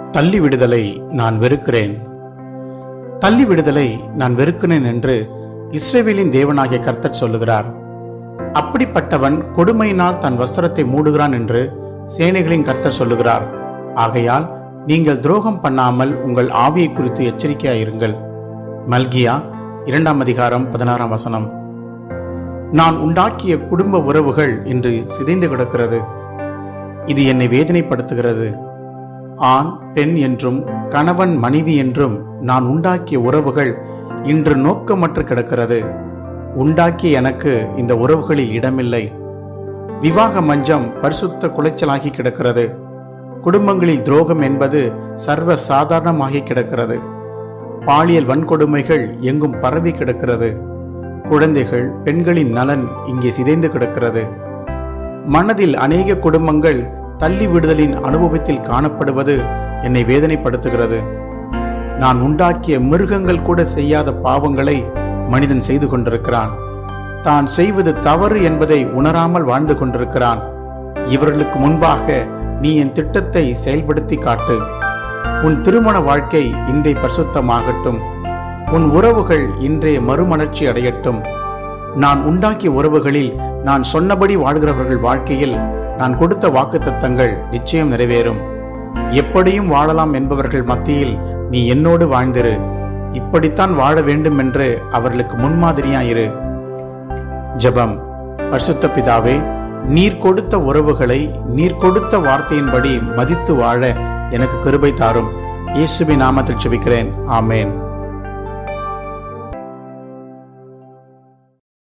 தள்ளி விடுதலை நான் வெறுக்கிறேன் தள்ளி விடுதலை நான் வெறுக்கிறேன் என்று இஸ்ரேவேலின் தேவனாகிய கர்த்தர் சொல்லுகிறார் அப்படிப்பட்டவன் கொடுமையினால் தன் வஸ்திரத்தை மூடுகிறான் என்று சேனைகளின் கர்த்தர் சொல்லுகிறார் ஆகையால் நீங்கள் துரோகம் பண்ணாமல் உங்கள் ஆவியை குறித்து எச்சரிக்கையாயிருங்கள் மல்கியா இரண்டாம் அதிகாரம் பதினாறாம் வசனம் நான் உண்டாக்கிய குடும்ப உறவுகள் இன்று சிதைந்து கிடக்கிறது இது என்னை வேதனைப்படுத்துகிறது ஆண் பெண் என்றும் கணவன் மனைவி என்றும் நான் உண்டாக்கிய உறவுகள் இன்று நோக்கமற்று கிடக்கிறது உண்டாக்கிய எனக்கு இந்த உறவுகளில் இடமில்லை விவாக மஞ்சம் பரிசுத்த குலைச்சலாகி கிடக்கிறது குடும்பங்களில் துரோகம் என்பது சர்வ சாதாரணமாகி கிடக்கிறது பாலியல் வன்கொடுமைகள் எங்கும் பரவி கிடக்கிறது குழந்தைகள் பெண்களின் நலன் இங்கே சிதைந்து கிடக்கிறது மனதில் அநேக குடும்பங்கள் தள்ளி விடுதலின் அனுபவத்தில் காணப்படுவது என்னை வேதனைப்படுத்துகிறது நான் உண்டாக்கிய மிருகங்கள் கூட செய்யாத பாவங்களை மனிதன் செய்து கொண்டிருக்கிறான் தான் செய்வது தவறு என்பதை உணராமல் வாழ்ந்து கொண்டிருக்கிறான் இவர்களுக்கு முன்பாக நீ என் திட்டத்தை செயல்படுத்தி காட்டு உன் திருமண வாழ்க்கை இன்றை பரிசுத்தமாகட்டும் உன் உறவுகள் இன்றைய மறுமலர்ச்சி அடையட்டும் நான் உண்டாக்கிய உறவுகளில் நான் சொன்னபடி வாழ்கிறவர்கள் வாழ்க்கையில் நான் கொடுத்த வாக்குத்தத்தங்கள் நிச்சயம் நிறைவேறும் எப்படியும் வாழலாம் என்பவர்கள் மத்தியில் நீ என்னோடு வாழ்ந்திரு இப்படித்தான் வாழ வேண்டும் என்று அவர்களுக்கு முன்மாதிரியாயிரு ஜெபம் பரிசுத்த பிதாவே நீர் கொடுத்த உறவுகளை நீர் கொடுத்த வார்த்தையின்படி மதித்து வாழ எனக்கு கிருபை தாரும் இயேசுவின் நாமத்தில் ஜெபிக்கிறேன் ஆமேன்